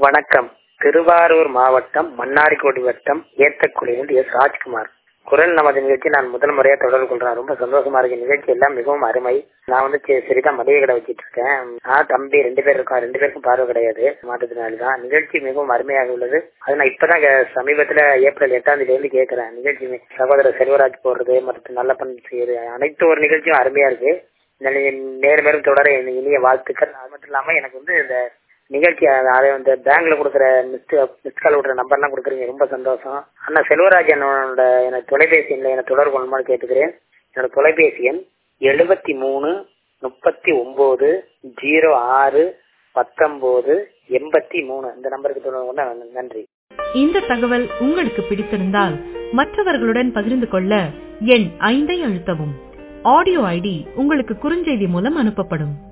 வணக்கம் திருவாரூர் மாவட்டம் மன்னார்குடி வட்டம் ஏத்தக்குடியிலிருந்து எஸ் ராஜ்குமார் குரல் நமது நிகழ்ச்சி நான் முதல் முறையா தொடர்பு கொள்றேன் ரொம்ப சந்தோஷமா இருக்கு நிகழ்ச்சி எல்லாம் மிகவும் அருமை நான் வந்து சரி- சரிதான் மளிகை கடை வச்சிட்டு இருக்கேன் நான் தம்பி ரெண்டு பேர் இருக்கோம் ரெண்டு பேருக்கும் பார்வை கிடையாது மாற்றத்தினால தான் நிகழ்ச்சி மிகவும் அருமையாக உள்ளது அது நான் இப்பதான் கே- சமீபத்துல ஏப்ரல் எட்டாம் தேதியில இருந்து கேட்கிறேன் நிகழ்ச்சி மி- சகோதரர் செல்வராஜ் போடுறது மற்றும் நல்ல பணி செய்யறது அனைத்து ஒரு நிகழ்ச்சியும் அருமையா இருக்கு இந்த நி- மேலும் மேலும் தொடர என் இனிய வாழ்த்துக்கள் அது மட்டும் இல்லாம எனக்கு வந்து இந்த நிகழ்ச்சி அ- அதை இந்த பேங்க்ல கொடுக்குற மிஸ்ட் மிஸ் கால் விடுற நம்பர்லாம் கொடுக்குறீங்க ரொம்ப சந்தோஷம் அண்ணா செல்வராஜ் என்னோட எனக்கு தொலைபேசி எண்ணில் எனக்கு தொடர்பு கொள்ளுமாறு கேட்டுக்கிறேன் என்னோட தொலைபேசி எண் எழுபத்தி மூணு முப்பத்தி ஒன்பது ஜீரோ ஆறு பத்தொன்பது எண்பத்தி மூணு இந்த நம்பருக்கு தொடர்பு கொண்டா நன்றி இந்த தகவல் உங்களுக்கு பிடித்திருந்தால் மற்றவர்களுடன் பகிர்ந்து கொள்ள எண் ஐந்தை அழுத்தவும் ஆடியோ ஐடி உங்களுக்கு குறுஞ்செய்தி மூலம் அனுப்பப்படும்